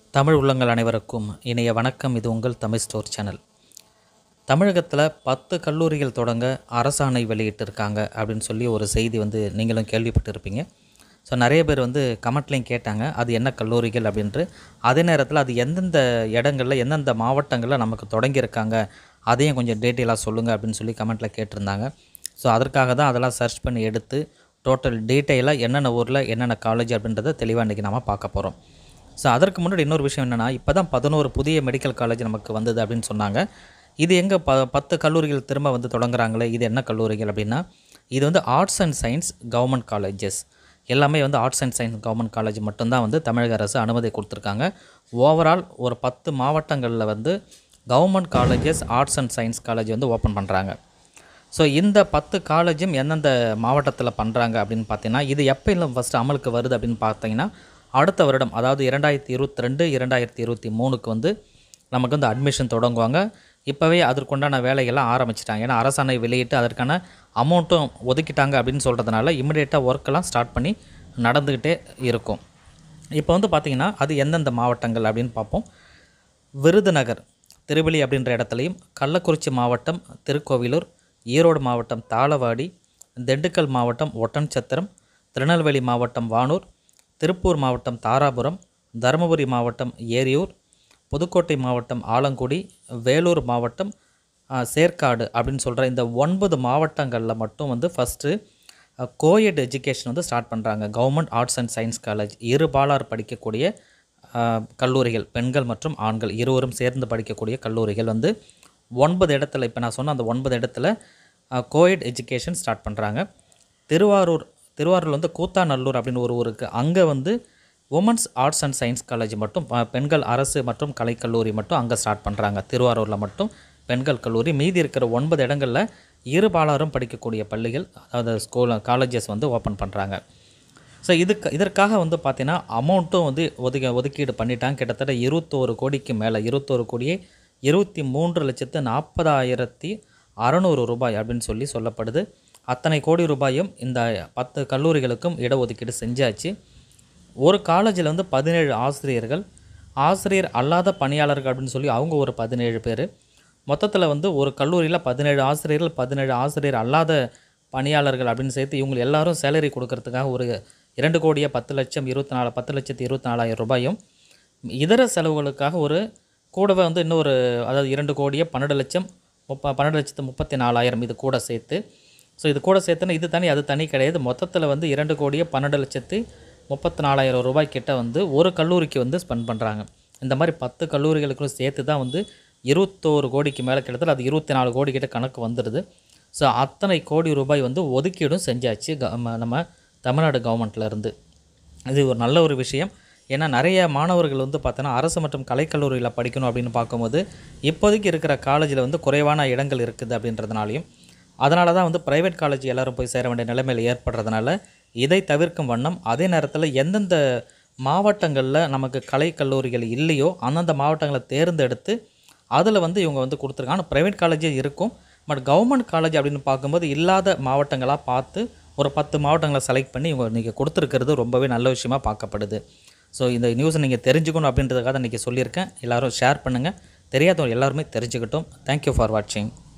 தமிழ் உள்ளங்கள் அனைவருக்கும் இனிய வணக்கம் இது உங்கள் தமிழ் ஸ்டோர் சேனல் தமிழகத்தில் பத்து கல்லூரிகள் தொடங்க அரசாணை வெளியிட்டிருக்காங்க அப்படின்னு சொல்லி ஒரு செய்தி வந்து நீங்களும் கேள்விப்பட்டிருப்பீங்க ஸோ நிறைய பேர் வந்து கமெண்ட்லேயும் கேட்டாங்க அது என்ன கல்லூரிகள் அப்படின்ட்டு அதே நேரத்தில் அது எந்தெந்த இடங்களில் எந்தெந்த மாவட்டங்களில் நமக்கு தொடங்கியிருக்காங்க அதையும் கொஞ்சம் டீட்டெயிலாக சொல்லுங்கள் அப்படின்னு சொல்லி கமெண்ட்டில் கேட்டிருந்தாங்க ஸோ அதற்காக தான் அதெல்லாம் சர்ச் பண்ணி எடுத்து டோட்டல் டீட்டெயிலாக என்னென்ன ஊரில் என்னென்ன காலேஜ் அப்படின்றத தெளிவாக இன்றைக்கி நம்ம பார்க்க போகிறோம் ஸோ அதற்கு முன்னாடி இன்னொரு விஷயம் என்னென்னா இப்போ தான் பதினோரு புதிய மெடிக்கல் காலேஜ் நமக்கு வந்தது அப்படின்னு சொன்னாங்க இது எங்கே ப பத்து கல்லூரிகள் திரும்ப வந்து தொடங்குறாங்களே இது என்ன கல்லூரிகள் அப்படின்னா இது வந்து arts and science government colleges எல்லாமே வந்து arts and science government college மட்டும்தான் வந்து தமிழக அரசு அனுமதி கொடுத்துருக்காங்க ஓவரால் ஒரு பத்து மாவட்டங்களில் வந்து government colleges arts and science college வந்து ஓப்பன் பண்ணுறாங்க ஸோ இந்த பத்து காலேஜும் எந்தெந்த மாவட்டத்தில் பண்ணுறாங்க அப்படின்னு பார்த்தீங்கன்னா இது எப்போ இல்லை ஃபஸ்ட்டு அமலுக்கு வருது அப்படின்னு பார்த்தீங்கன்னா அடுத்த வருடம் அதாவது இரண்டாயிரத்தி இருபத்தி ரெண்டு இரண்டாயிரத்தி இருபத்தி மூணுக்கு வந்து நமக்கு வந்து அட்மிஷன் தொடங்குவாங்க இப்போவே அதற்குண்டான வேலைகள்லாம் ஆரம்பிச்சிட்டாங்க ஏன்னா அரசாணை வெளியிட்டு அதற்கான அமௌண்ட்டும் ஒதுக்கிட்டாங்க அப்படின்னு சொல்கிறதுனால இமிடியேட்டாக ஒர்க்கெல்லாம் ஸ்டார்ட் பண்ணி நடந்துக்கிட்டே இருக்கும் இப்போ வந்து பார்த்திங்கன்னா அது எந்தெந்த மாவட்டங்கள் அப்படின்னு பார்ப்போம் விருதுநகர் திருவள்ளி அப்படின்ற இடத்துலையும் கள்ளக்குறிச்சி மாவட்டம் திருக்கோவிலூர் ஈரோடு மாவட்டம் தாளவாடி திண்டுக்கல் மாவட்டம் ஒட்டன்சத்திரம் திருநெல்வேலி மாவட்டம் வானூர் திருப்பூர் மாவட்டம் தாராபுரம் தருமபுரி மாவட்டம் ஏரியூர் புதுக்கோட்டை மாவட்டம் ஆலங்குடி வேலூர் மாவட்டம் ஆ, சேர்க்காடு அப்படின்னு சொல்கிற இந்த ஒன்பது மாவட்டங்களில் மட்டும் வந்து ஃபஸ்ட்டு கோயட் எஜுகேஷன் வந்து ஸ்டார்ட் பண்ணுறாங்க government arts and science college இரு பாலார் படிக்கக்கூடிய ஆ, கல்லூரிகள் பெண்கள் மற்றும் ஆண்கள் இருவரும் சேர்ந்து படிக்கக்கூடிய கல்லூரிகள் வந்து ஒன்பது இடத்துல இப்போ நான் சொன்ன அந்த ஒன்பது இடத்துல கோயட் எஜுகேஷன் ஸ்டார்ட் பண்ணுறாங்க திருவாரூர் திருவாரூர் வந்து கூத்தாநல்லூர் அப்படின்னு ஒரு ஊருக்கு அங்கே வந்து women's arts and science college மட்டும் ப- பெண்கள் அரசு மற்றும் கலைக்கல்லூரி மட்டும் அங்கே ஸ்டார்ட் பண்ணுறாங்க திருவாரூரில் மட்டும் பெண்கள் கல்லூரி மீதி இருக்கிற ஒன்பது இடங்களில் இருபாலாரும் படிக்கக்கூடிய பள்ளிகள் அதாவது ஸ்கூல் காலேஜஸ் வந்து ஓப்பன் பண்ணுறாங்க ஸோ இதுக்கு இதற்காக வந்து பார்த்தீங்கன்னா அமௌண்ட்டும் வந்து ஒதுக்க ஒதுக்கீடு பண்ணிட்டாங்க கிட்டத்தட்ட இருபத்தோரு கோடிக்கு மேலே இருபத்தோரு கோடியே இருபத்தி மூன்று லட்சத்து நாற்பதாயிரத்தி அறநூறு ரூபாய் அப்படின்னு சொல்லி சொல்லப்படுது அத்தனை கோடி ரூபாயும் இந்த பத்து கல்லூரிகளுக்கும் இடஒதுக்கீடு செஞ்சாச்சு ஒரு காலேஜில் வந்து பதினேழு ஆசிரியர்கள் ஆசிரியர் அல்லாத பணியாளர்கள் அப்படின்னு சொல்லி அவங்க ஒரு பதினேழு பேர் மொத்தத்தில் வந்து ஒரு கல்லூரியில் பதினேழு ஆசிரியர்கள் பதினேழு ஆசிரியர் அல்லாத பணியாளர்கள் அப்படின்னு சேர்த்து இவங்க எல்லாரும் சேலரி கொடுக்கறதுக்காக ஒரு இரண்டு கோடியே பத்து லட்சம் இருபத்தி நாலு பத்து லட்சத்து இருபத்தி நாலாயிரம் ரூபாயும் இதர செலவுகளுக்காக ஒரு கூடவே வந்து இன்னொரு அதாவது இரண்டு கோடியே பன்னெண்டு லட்சம் முப்ப பன்னெண்டு லட்சத்து முப்பத்தி நாலாயிரம் இது கூட சேர்த்து ஸோ இது கூட சேர்த்துனா இது தனி அது தனி கிடையாது மொத்தத்தில் வந்து இரண்டு கோடியே பன்னெண்டு லட்சத்து முப்பத்தி நாலாயிரம் ரூபாய் கிட்ட வந்து ஒரு கல்லூரிக்கு வந்து ஸ்பெண்ட் பண்ணுறாங்க இந்த மாதிரி பத்து கல்லூரிகளுக்கும் சேர்த்து தான் வந்து இருபத்தோரு கோடிக்கு மேலே கிட்டத்தட்ட அது இருபத்தி நாலு கோடி கிட்ட கணக்கு வந்துடுது ஸோ அத்தனை கோடி ரூபாய் வந்து ஒதுக்கீடும் செஞ்சாச்சு க- ம- நம்ம தமிழ்நாடு கவர்மெண்ட்ல இருந்து இது ஒரு நல்ல ஒரு விஷயம் ஏன்னா நிறைய மாணவர்கள் வந்து பார்த்தோன்னா அரசு மற்றும் கலைக்கல்லூரியில் படிக்கணும் அப்படின்னு பார்க்கும்போது இப்போதைக்கு இருக்கிற காலேஜில் வந்து குறைவான இடங்கள் இருக்குது அப்படின்றதுனாலையும் அதனால தான் வந்து ப்ரைவேட் காலேஜ் எல்லாரும் போய் சேர வேண்டிய நிலைமையில் ஏற்படுறதுனால இதை தவிர்க்கும் வண்ணம் அதே நேரத்தில் எந்தெந்த மாவட்டங்களில் நமக்கு கலை கல்லூரிகள் இல்லையோ அந்தந்த மாவட்டங்களை தேர்ந்தெடுத்து அதில் வந்து இவங்க வந்து கொடுத்துருக்காங்க ஆனால் ப்ரைவேட் காலேஜே இருக்கும் பட் கவர்மெண்ட் காலேஜ் அப்படின்னு பார்க்கும்போது இல்லாத மாவட்டங்களாக பார்த்து ஒரு பத்து மாவட்டங்களை செலக்ட் பண்ணி இவங்க இன்றைக்கி கொடுத்துருக்கிறது ரொம்பவே நல்ல விஷயமா பார்க்கப்படுது ஸோ இந்த நியூஸை நீங்கள் தெரிஞ்சுக்கணும் அப்படின்றதுக்காக இன்றைக்கி சொல்லியிருக்கேன் எல்லாரும் ஷேர் பண்ணுங்கள் தெரியாதவங்க எல்லாருமே தெரிஞ்சுக்கிட்டோம் தேங்க்யூ ஃபார் வாட்சிங்